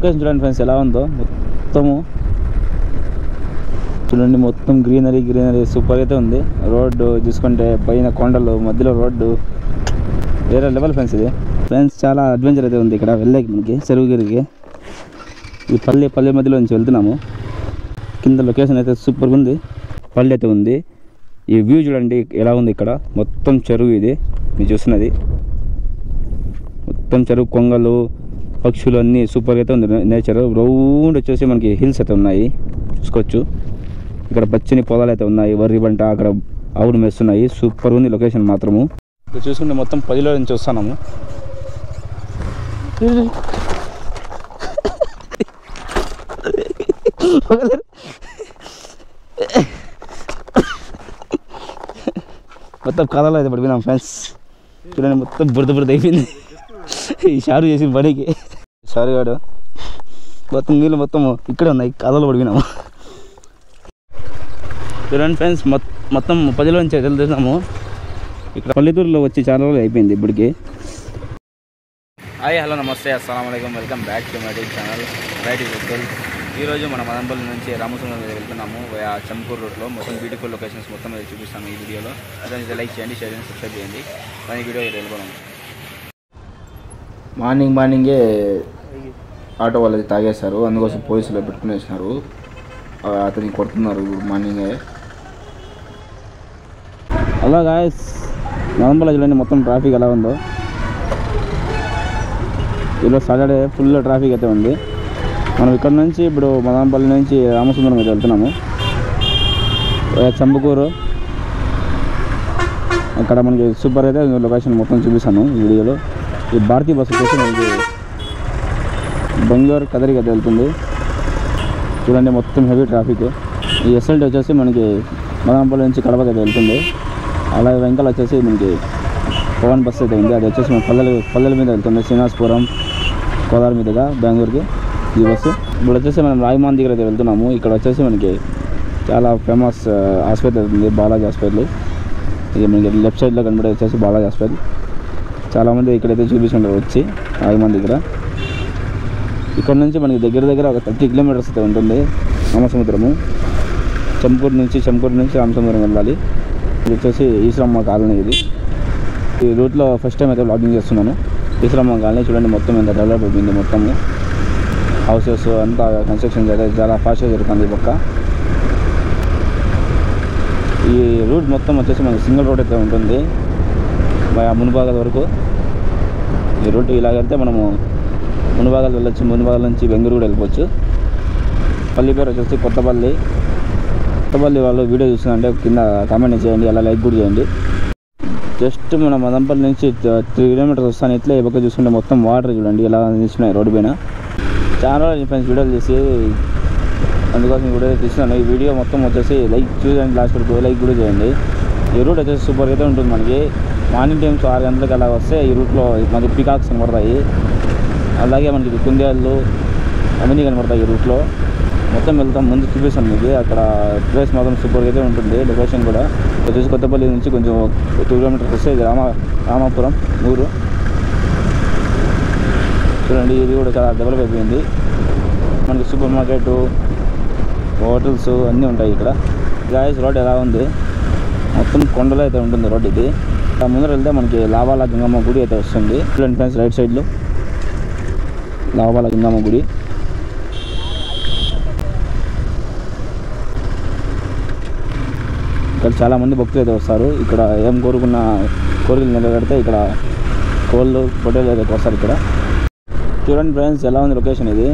Location చూడండి friends ఎలా ఉందో మొత్తము చూడండి మొత్తం గ్రీనరీ గ్రీనరీ సూపర్ అయితే ఉంది రోడ్డు చూసుకుంటే పైన కొండలు మధ్యలో రోడ్డు వేరే లెవెల్ ఫ్రెండ్స్ ఇది ఫ్రెండ్స్ చాలా అడ్వెంచర్ అయితే ఉంది ఇక్కడ వెళ్ళేకి మనకి చెరువుగిరికి ఈ పల్లె పల్లె మధ్యలో నుంచి వెళ్తున్నాము కింద లొకేషన్ అయితే సూపర్గా ఉంది పల్లె అయితే ఉంది ఈ వ్యూ చూడండి ఎలా ఉంది ఇక్కడ మొత్తం చెరువు ఇది మీరు చూస్తున్నది మొత్తం చెరువు కొంగలు పక్షులు అన్నీ సూపర్గా అయితే ఉంది నేచర్ రౌండ్ వచ్చేసి మనకి హిల్స్ అయితే ఉన్నాయి చూసుకోవచ్చు ఇక్కడ పచ్చని పొలాలు అయితే ఉన్నాయి వరి పంట అక్కడ ఆవులు మేస్తున్నాయి సూపర్ ఉంది లొకేషన్ మాత్రము ఇక్కడ చూసుకుంటే మొత్తం పదిలో నుంచి వస్తున్నాము మొత్తం కథలో అయితే పడిపోయినాం ఫ్రెండ్స్ చూడండి మొత్తం బురద బురద అయిపోయింది ఈ షారు చేసిన పనికి షారు గాడు మొత్తం నీళ్ళు మొత్తం ఇక్కడే ఉన్నాయి కథలో పడిపోయినాము చూడండి ఫ్రెండ్స్ మొత్తం పదిలో నుంచి వెళ్తున్నాము ఇక్కడ పల్లెటూరులో వచ్చి చాలా రోజులు అయిపోయింది ఇప్పటికి హాయ్ హలో నమస్తే అస్సలం అయికం welcome back to my channel right vehicle ఈరోజు మన మదనపల్లి నుంచి రామసుంగం మీద వెళ్తున్నాము వయా చంపూర్ రూట్లో మొత్తం బ్యూటిఫుల్ లొకేషన్స్ మొత్తం మీద చూపిస్తాను ఈ వీడియోలో దాన్ని లైక్ చేయండి షేర్ చేయండి సబ్స్క్రైబ్ చేయండి దాని వీడియో వెళ్ళిపోదాం మార్నింగ్ మార్నింగే ఆటో వాళ్ళది తాగేశారు అందుకోసం పోలీసులు పెట్టుకునేసినారు ఆ, అతనికి కొడుతున్నారు మార్నింగే అలా గాయస్ నవంబర్ చూడండి మొత్తం ట్రాఫిక్ ఎలా ఉందో ఈరోజు సాటర్డే ఫుల్ ట్రాఫిక్ అయితే ఉంది మనం ఇక్కడ నుంచి ఇప్పుడు మదనపల్లి నుంచి రామసుందరం మీద వెళ్తున్నాము ఆ, చంబకూరు అక్కడ మనకి సూపర్ అయితే లొకేషన్ మొత్తం చూపిస్తాను ఈ వీడియోలో ఈ భారతీయ బస్సు వచ్చేసి మనకి బెంగళూరు కదరికి అయితే వెళ్తుంది చూడండి మొత్తం హెవీ ట్రాఫిక్ ఈ ఎస్ఎల్టీ వచ్చేసి మనకి మదనపల్లి నుంచి కడపకి అయితే వెళ్తుంది అలాగే వెంకల్ వచ్చేసి మనకి పవన్ బస్ అయితే ఉంది అది వచ్చేసి మన పల్లెల పల్లెల మీద వెళ్తుంది శ్రీనివాసపురం కోదాల మీదుగా బెంగళూరుకి ఈ బస్సు ఇప్పుడు వచ్చేసి మనం రాయమాన్ దగ్గర అయితే వెళ్తున్నాము ఇక్కడ వచ్చేసి మనకి చాలా ఫేమస్ హాస్పిటల్ ఉంది బాలాజీ హాస్పిటల్ ఇది మనకి లెఫ్ట్ సైడ్లో కనబడే వచ్చేసి బాలాజీ హాస్పిటల్ చాలామంది ఇక్కడైతే చూపిస్తుంటారు వచ్చి రాయమాన్ దగ్గర ఇక్కడ నుంచి మనకి దగ్గర దగ్గర ఒక థర్టీ కిలోమీటర్స్ అయితే ఉంటుంది రామసముద్రము చంపూర్ నుంచి చంపూర్ నుంచి రామసముద్రం వెళ్ళాలి ఇది వచ్చేసి ఈశ్వరమ్మ కాలనీ ఇది ఈ రూట్లో ఫస్ట్ టైం అయితే బ్లాగింగ్ చేస్తున్నాను ఈశ్వరమ్మ కాలనీ చూడండి మొత్తం ఎంత డెవలప్ అయిపోయింది మొత్తము హౌసెస్ అంతా కన్స్ట్రక్షన్ అయితే చాలా ఫాస్ట్గా జరుగుతుంది ఈ పక్క ఈ రూట్ మొత్తం వచ్చేసి మనకి సింగిల్ రోడ్ అయితే ఉంటుంది మా మునుభాగాల వరకు ఈ రూట్ ఇలా వెళ్తే మనము మునుభాగాలు వెళ్ళొచ్చు మునుభాగాల నుంచి బెంగళూరు కూడా వెళ్ళిపోవచ్చు పల్లి పేరు వచ్చేసి కొత్తపల్లి కొత్తపల్లి వాళ్ళు వీడియో చూస్తుందంటే కింద కామెంట్ చేయండి అలా లైక్ కూడా చేయండి జస్ట్ మన మదంపల్లి నుంచి త్రీ కిలోమీటర్స్ వస్తాను ఇట్లా ఈ పక్క చూసుకుంటే మొత్తం వాటర్ చూడండి ఎలా నిలిచినాయి రోడ్డు పైన చాలా రోజులు ఫ్రెండ్స్ వీడియోలు చేసి అందుకోసం ఈ వీడియో తీస్తున్నాను ఈ వీడియో మొత్తం వచ్చేసి లైక్ చూడండి లాస్ట్ వరకు లైక్ కూడా చేయండి ఈ రూట్ వచ్చేసి సూపర్ అయితే ఉంటుంది మనకి మార్నింగ్ టైమ్స్ ఆరు గంటలకు అలా వస్తే ఈ రూట్లో మనకి పికాక్స్ కనబడతాయి అలాగే మనకి కుందేళ్ళు అవన్నీ కనబడతాయి ఈ రూట్లో మొత్తం వెళ్తాం ముందు చూపిస్తాను మీకు అక్కడ ప్లేస్ మాత్రం సూపర్గా అయితే ఉంటుంది లొకేషన్ కూడా వచ్చేసి కొత్తపల్లి నుంచి కొంచెం టూ కిలోమీటర్స్ వస్తే ఇది రామ రామాపురం ఊరు చూడండి ఇది కూడా చాలా డెవలప్ అయిపోయింది మనకి సూపర్ మార్కెట్ హోటల్స్ అన్నీ ఉంటాయి ఇక్కడ గాయస్ రోడ్ ఎలా ఉంది మొత్తం కొండలో అయితే ఉంటుంది రోడ్ ఇది ఆ ముందర వెళ్తే మనకి లావాల గంగమ్మ గుడి అయితే వస్తుంది చూడండి ఫ్రెండ్స్ రైట్ సైడ్లో లావాల గంగమ్మ గుడి ఇక్కడ చాలా మంది భక్తులు అయితే వస్తారు ఇక్కడ ఏం కోరుకున్న కోరికలు నెరవేరితే ఇక్కడ కోళ్ళు పొట్టేలు అయితే వస్తారు ఇక్కడ చూడండి ఫ్రెండ్స్ ఎలా ఉంది లొకేషన్ ఇది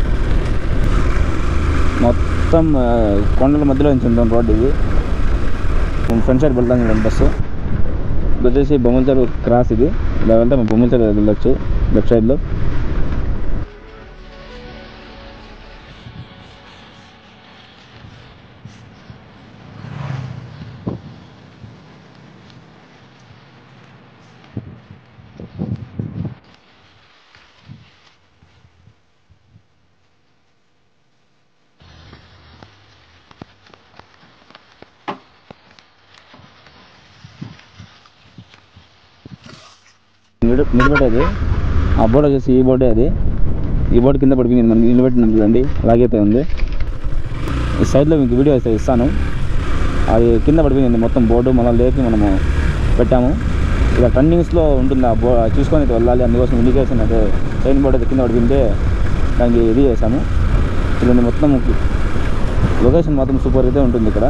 మొత్తం ఆ, కొండల మధ్యలో నుంచి ఉంటుంది రోడ్ ఇది ఫ్రంట్ సైడ్ వెళ్తాం చూడండి బస్సు ఇది వచ్చేసి బొమ్మలచెరు క్రాస్ ఇది ఇలా వెళ్తే మనం బొమ్మలచెరు వెళ్ళొచ్చు లెఫ్ట్ సైడ్లో నిలబెట్టేది ఆ బోర్డు వచ్చేసి ఈ బోర్డే అది ఈ బోర్డు కింద పడిపోయింది మనం నిలబెట్టినాం చూడండి అలాగైతే ఉంది ఈ సైడ్లో మీకు వీడియో అయితే ఇస్తాను అది కింద పడిపోయింది మొత్తం బోర్డు మనం లేపి మనము పెట్టాము ఇలా టర్నింగ్స్లో ఉంటుంది ఆ బో చూసుకొని అయితే వెళ్ళాలి అందుకోసం ఇండికేషన్ అయితే సైన్ బోర్డు అయితే కింద పడిపోయింటే దానికి ఇది చేసాము చూడండి మొత్తం లొకేషన్ మాత్రం సూపర్ అయితే ఉంటుంది ఇక్కడ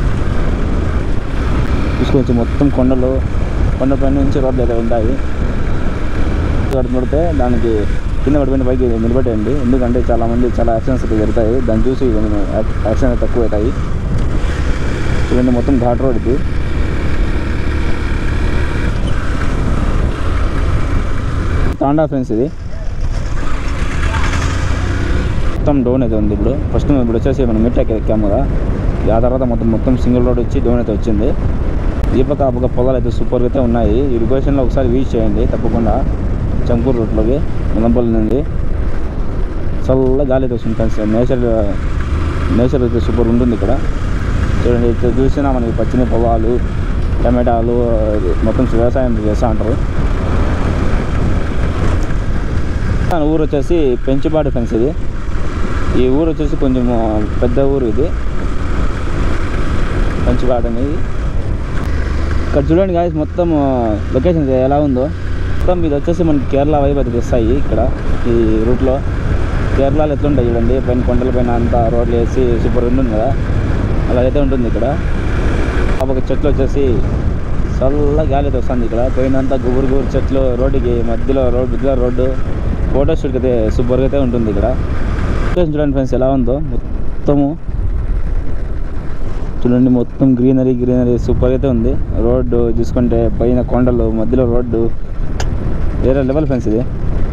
చూసుకోవచ్చు మొత్తం కొండలు కొండపై నుంచి రోడ్లు అయితే ఉంటాయి ఇక్కడ పడితే దానికి కింద పడిపోయిన పైకి నిలబెట్టండి ఎందుకంటే చాలా మంది చాలా యాక్సిడెంట్స్ అయితే జరుగుతాయి దాన్ని చూసి కొంచెం యాక్సిడెంట్ తక్కువ అవుతాయి చూడండి మొత్తం ఘాట్ రోడ్ ఇది తాండా ఫ్రెండ్స్ ఇది మొత్తం డౌన్ అయితే ఉంది ఇప్పుడు ఫస్ట్ ఇప్పుడు వచ్చేసి మనం మిట్టెక్ ఎక్కాము కదా ఆ తర్వాత మొత్తం మొత్తం సింగిల్ రోడ్ వచ్చి డౌన్ అయితే వచ్చింది ఈ పక్క ఆ పక్క పొలాలు అయితే సూపర్గా అయితే ఉన్నాయి ఈ లొకేషన్లో ఒకసారి వీచ్ చేయండి తప్పకుండా చంపూర్ రూట్లోకి ముదంపల్లి నుండి చల్ల గాలి అయితే వస్తుంది ఫ్రెండ్స్ నేచర్ నేచర్ అయితే సూపర్ ఉంటుంది ఇక్కడ చూడండి ఇక్కడ చూసినా మనకి పచ్చని పొలాలు టమాటాలు ఇది మొత్తం వ్యవసాయం చేస్తూ ఉంటారు మన ఊరు వచ్చేసి పెంచుపాడు ఫ్రెండ్స్ ఇది ఈ ఊరు వచ్చేసి కొంచెం పెద్ద ఊరు ఇది పెంచుపాడు అనేది ఇక్కడ చూడండి గాయస్ మొత్తం లొకేషన్ ఎలా ఉందో మొత్తం ఇది వచ్చేసి మనకి కేరళ వైపు అది వస్తాయి ఇక్కడ ఈ రూట్లో కేరళలో ఎట్లుంటాయి చూడండి పైన కొండల పైన అంతా రోడ్లు వేసి సూపర్ ఉంటుంది కదా అలాగైతే ఉంటుంది ఇక్కడ ఆ పక్క చెట్లు వచ్చేసి చల్ల గాలి అయితే వస్తుంది ఇక్కడ పోయినంత గుబురు గుబురు చెట్లు రోడ్డుకి మధ్యలో రోడ్ మధ్యలో రోడ్డు ఫోటో షూట్కి అయితే సూపర్గా అయితే ఉంటుంది ఇక్కడ లొకేషన్ చూడండి ఫ్రెండ్స్ ఎలా ఉందో మొత్తము చూడండి మొత్తం గ్రీనరీ గ్రీనరీ సూపర్ అయితే ఉంది రోడ్డు చూసుకుంటే పైన కొండలు మధ్యలో రోడ్డు వేరే లెవెల్ ఫ్రెండ్స్ ఇది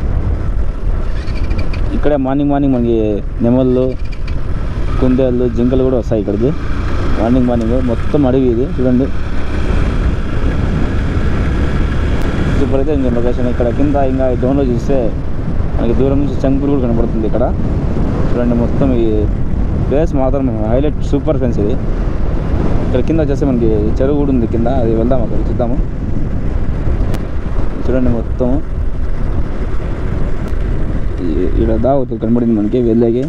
ఇక్కడే మార్నింగ్ మార్నింగ్ మనకి నెమళ్ళు కుందేళ్ళు జింకలు కూడా వస్తాయి ఇక్కడికి మార్నింగ్ మార్నింగ్ మొత్తం అడవి ఇది చూడండి సూపర్ అయితే ఉంది లొకేషన్ ఇక్కడ కింద ఇంకా డౌన్లో చూస్తే మనకి దూరం నుంచి చంపూర్ కూడా కనబడుతుంది ఇక్కడ చూడండి మొత్తం ఈ ప్లేస్ మాత్రం హైలైట్ సూపర్ ఫ్రెండ్స్ ఇది ఇక్కడ కింద వచ్చేసి మనకి చెరువు కూడా ఉంది కింద అది వెళ్దాం అక్కడ చూద్దాము చూడండి మొత్తం ఈ- ఈడ దావతు కనబడింది మనకి వెళ్ళేకి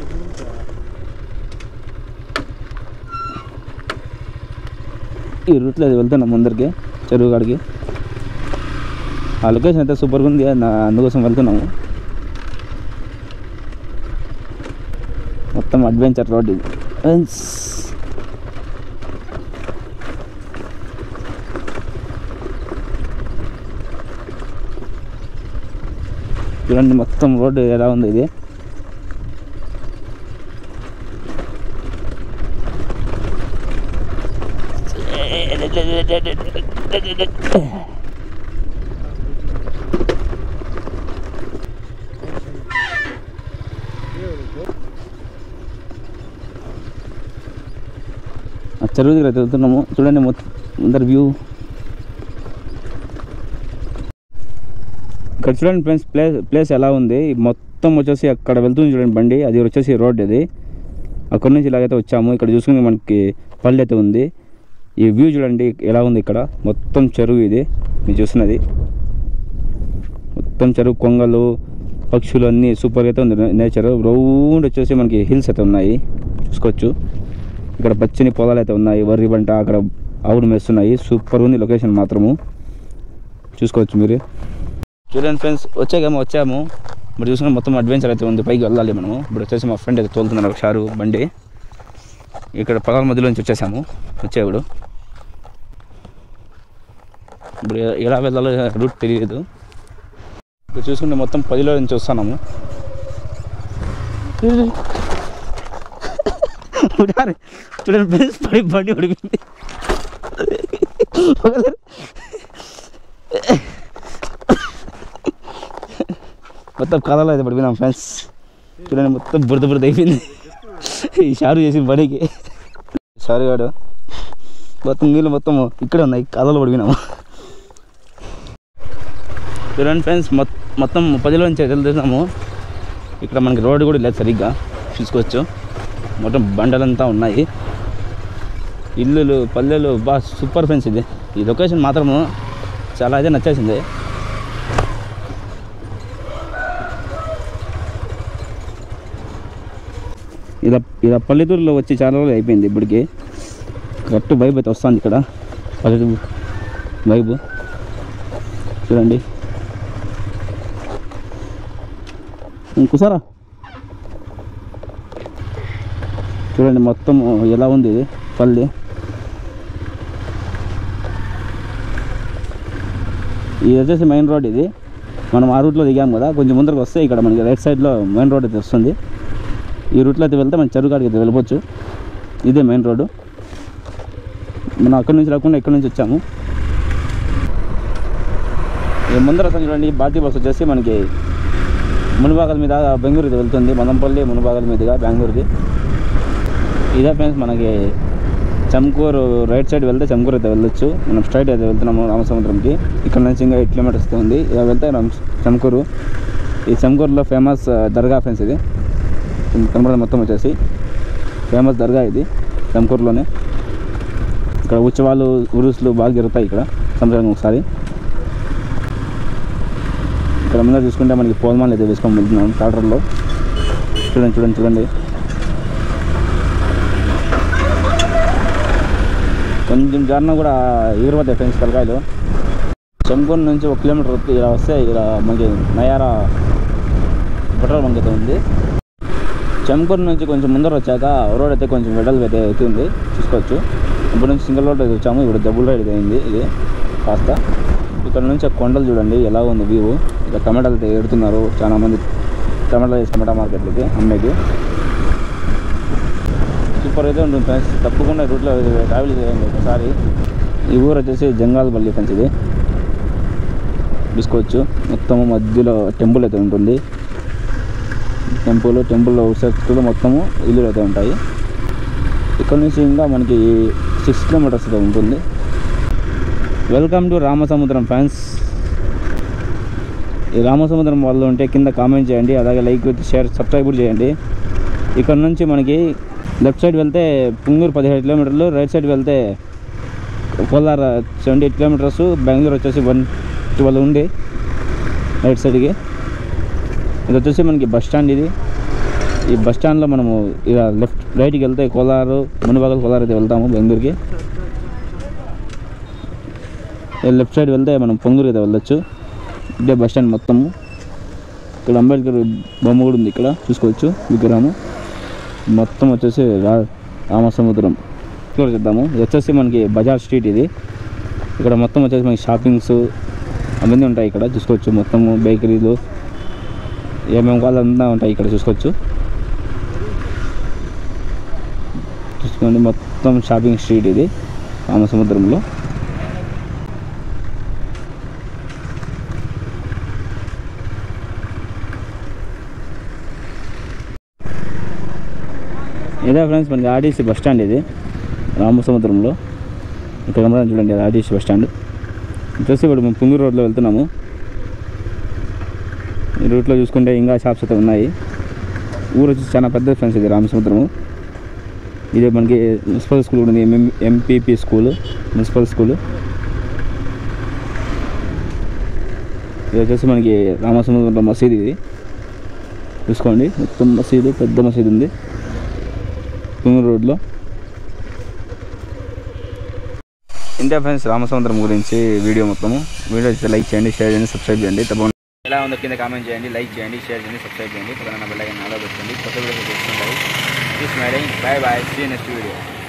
ఈ రూట్లో అది వెళ్తున్నాం ముందరికి చెరువు కాడికి ఆ లొకేషన్ అయితే సూపర్గా ఉంది నా- అందుకోసం వెళ్తున్నాము మొత్తం అడ్వెంచర్ రోడ్ ఇది ఫ్రెండ్స్ చూడండి మొత్తం రోడ్డు ఎలా ఉంది ఇది ఆ చెరువు దగ్గర అయితే వెళ్తున్నాము చూడండి మొత్తం ముందర వ్యూ ఇక్కడ చూడండి ఫ్రెండ్స్ ప్లేస్ ప్లేస్ ఎలా ఉంది మొత్తం వచ్చేసి అక్కడ వెళ్తుంది చూడండి బండి అది వచ్చేసి రోడ్ ఇది అక్కడ నుంచి ఇలాగైతే వచ్చాము ఇక్కడ చూసుకుని మనకి పల్లె అయితే ఉంది ఈ వ్యూ చూడండి ఎలా ఉంది ఇక్కడ మొత్తం చెరువు ఇది మీరు చూస్తున్నది మొత్తం చెరువు కొంగలు పక్షులు అన్నీ సూపర్గా అయితే ఉంది నేచర్ రౌండ్ వచ్చేసి మనకి హిల్స్ అయితే ఉన్నాయి చూసుకోవచ్చు ఇక్కడ పచ్చని పొలాలు అయితే ఉన్నాయి వరి పంట అక్కడ ఆవులు మేస్తున్నాయి సూపర్ ఉంది లొకేషన్ మాత్రము చూసుకోవచ్చు మీరు చూడండి ఫ్రెండ్స్ వచ్చాకేమో వచ్చాము ఇప్పుడు చూసుకుని మొత్తం అడ్వెంచర్ అయితే ఉంది పైకి వెళ్ళాలి మనము ఇప్పుడు వచ్చేసి మా ఫ్రెండ్ అయితే తోలుతున్నారు ఒక షారు బండి ఇక్కడ పొలాల మధ్యలో నుంచి వచ్చేసాము వచ్చేవాడు ఇప్పుడు ఎ- ఎలా వెళ్ళాలో రూట్ తెలియదు ఇప్పుడు చూసుకుంటే మొత్తం పదిలో నుంచి వస్తున్నాము చూడాలి. చూడండి ఫ్రెండ్స్ పడి బండి పడిపోయింది మొత్తం కథలో అయితే పడిపోయినాం ఫ్రెండ్స్ చూడండి మొత్తం బురద బురద అయిపోయింది ఈ షారు చేసిన పనికి షారు గాడు మొత్తం నీళ్ళు మొత్తం ఇక్కడే ఉన్నాయి కథలో పడిపోయినాము చూడండి ఫ్రెండ్స్ మొత్తం పదిలో నుంచి వెళ్తున్నాము ఇక్కడ మనకి రోడ్డు కూడా లేదు సరిగ్గా చూసుకోవచ్చు మొత్తం బండలంతా ఉన్నాయి ఇల్లులు పల్లెలు బా సూపర్ ఫ్రెండ్స్ ఇది ఈ లొకేషన్ మాత్రము చాలా అయితే నచ్చేసింది ఇలా ఇలా పల్లెటూరులో వచ్చి చాలా రోజులు అయిపోయింది ఇప్పటికి కరెక్ట్ వైబ్ అయితే వస్తుంది ఇక్కడ పల్లెటూరు వైబ్ చూడండి ఇంకోసారా చూడండి మొత్తం ఎలా ఉంది ఇది పల్లి ఇది వచ్చేసి మెయిన్ రోడ్ ఇది మనం ఆ రూట్లో దిగాం కదా కొంచెం ముందరకు వస్తే ఇక్కడ మనకి రైట్ సైడ్లో మెయిన్ రోడ్ అయితే వస్తుంది ఈ రూట్లో అయితే వెళ్తే మన చెరువు కాడికి అయితే వెళ్ళిపోవచ్చు ఇదే మెయిన్ రోడ్డు మనం అక్కడి నుంచి రాకుండా ఇక్కడి నుంచి వచ్చాము ఈ ముందర అసలు చూడండి బాతి బస్ వచ్చేసి మనకి మునుబాగల మీద బెంగళూరుకి వెళ్తుంది మదంపల్లి మునుబాగల మీదుగా బెంగళూరుకి ఇదే ఫ్రెండ్స్ మనకి చమ్కూరు రైట్ సైడ్ వెళ్తే చమ్కూరు అయితే వెళ్ళొచ్చు మనం స్ట్రైట్ అయితే వెళ్తున్నాము రామసముద్రంకి ఇక్కడ నుంచి ఇంకా ఎయిట్ కిలోమీటర్స్ ఉంది ఇలా వెళ్తే రామ్ చమ్కూరు ఈ చమ్కూరులో ఫేమస్ దర్గా ఫ్రెండ్స్ ఇది కనబడదు మొత్తం వచ్చేసి ఫేమస్ దర్గా ఇది చమ్కూరులోనే ఇక్కడ ఉత్సవాలు ఉరుసులు బాగా జరుగుతాయి ఇక్కడ సంవత్సరం ఒకసారి ఇక్కడ ముందర చూసుకుంటే మనకి పోల్మాన్ అయితే వేసుకొని వెళ్తున్నాం ట్రాక్టర్లో చూడండి చూడండి చూడండి కొంచెం జారినా కూడా ఎగిరిపోతాయి ఫ్రెండ్స్ తలకాయలు చెంకూరు నుంచి ఒక కిలోమీటర్ వస్తే ఇలా వస్తే ఇలా మనకి నయారా పెట్రోల్ బంక్ అయితే ఉంది చెంకూరు నుంచి కొంచెం ముందర వచ్చాక రోడ్ అయితే కొంచెం వెడల్పు అయితే అవుతుంది చూసుకోవచ్చు ఇప్పుడు నుంచి సింగిల్ రోడ్ అయితే వచ్చాము ఇప్పుడు డబుల్ రైడ్ అయితే అయింది ఇది కాస్త ఇక్కడ నుంచి ఆ కొండలు చూడండి ఎలా ఉంది వ్యూ ఇక్కడ టమాటాలు అయితే ఏడుతున్నారు చాలా మంది టమాటాలు వేసి టమాటా మార్కెట్లకి అమ్మేకి సూపర్ అయితే ఉంటుంది ఫ్రెండ్స్ తప్పకుండా రూట్లో ట్రావెల్ చేయండి ఒకసారి ఈ ఊరు వచ్చేసి జంగాలపల్లి ఫ్రెండ్స్ ఇది చూసుకోవచ్చు మొత్తం మధ్యలో టెంపుల్ అయితే ఉంటుంది టెంపుల్ టెంపుల్ సైడ్స్లో మొత్తము ఇల్లులు అయితే ఉంటాయి ఇక్కడ నుంచి ఇంకా మనకి సిక్స్ కిలోమీటర్స్ అయితే ఉంటుంది వెల్కమ్ టు రామసముద్రం ఫ్యాన్స్ ఈ రామసముద్రం వాళ్ళు ఉంటే కింద కామెంట్ చేయండి అలాగే లైక్ షేర్ సబ్స్క్రైబ్ కూడా చేయండి ఇక్కడ నుంచి మనకి లెఫ్ట్ సైడ్ వెళ్తే పుంగూరు పదిహేడు కిలోమీటర్లు రైట్ సైడ్ వెళ్తే Kolar seventy eight kilometres Bengaluru వచ్చేసి వన్ ట్వెల్వ్ ఉంది రైట్ సైడ్కి ఇది వచ్చేసి మనకి బస్ స్టాండ్ ఇది ఈ బస్ స్టాండ్లో మనము ఇలా లెఫ్ట్ రైట్కి వెళ్తే కోలారు మునిబాగల్ కోలారు అయితే వెళ్తాము బెంగళూరుకి లెఫ్ట్ సైడ్ వెళ్తే మనం పొంగూరు అయితే వెళ్ళొచ్చు ఇదే బస్ స్టాండ్ మొత్తము ఇక్కడ అంబేద్కర్ బొమ్మ కూడా ఉంది ఇక్కడ చూసుకోవచ్చు విగ్రహము మొత్తం వచ్చేసి రా రామసముద్రం ఎక్స్ప్లోర్ చేద్దాము ఇది వచ్చేసి మనకి బజార్ స్ట్రీట్ ఇది ఇక్కడ మొత్తం వచ్చేసి మనకి షాపింగ్స్ అవన్నీ ఉంటాయి ఇక్కడ చూసుకోవచ్చు మొత్తము బేకరీలు ఏమేమి కావాలన్నా ఉంటాయి ఇక్కడ చూసుకోవచ్చు చూసుకోండి మొత్తం షాపింగ్ స్ట్రీట్ ఇది రామసముద్రంలో ఇదే ఫ్రెండ్స్ మనకి ఆర్టీసీ బస్ స్టాండ్ ఇది రామసముద్రంలో ఇక్కడ కనబడాలి చూడండి అది ఆర్టీసీ బస్ స్టాండ్ వచ్చేసి ఇప్పుడు మేము పుంగూరు రోడ్లో వెళ్తున్నాము ఈ రూట్లో చూసుకుంటే ఇంకా షాప్స్ అయితే ఉన్నాయి ఊరు వచ్చి చాలా పెద్ద ఫ్రెండ్స్ ఇది రామసముద్రము ఇది మనకి మున్సిపల్ స్కూల్ కూడా ఉంది ఎంఎం ఎంపీపీ స్కూల్ మున్సిపల్ స్కూల్ ఇది వచ్చేసి మనకి రామసముద్రం మసీద్ ఇది చూసుకోండి మొత్తం మసీదు పెద్ద మసీదు ఉంది పుంగూరు రోడ్లో ఇంతే ఫ్రెండ్స్ రామసముద్రం గురించి వీడియో మొత్తము వీడియో అయితే లైక్ చేయండి షేర్ చేయండి సబ్స్క్రైబ్ చేయండి తప్పకుండా ఎలా ఉందో కింద కామెంట్ చేయండి లైక్ చేయండి షేర్ చేయండి సబ్స్క్రైబ్ చేయండి పక్కన బెల్ ఐకాన్ ఆలో పెట్టండి కొత్త వీడియోస్ చూస్తుంటారు చూసి madam bye bye see next video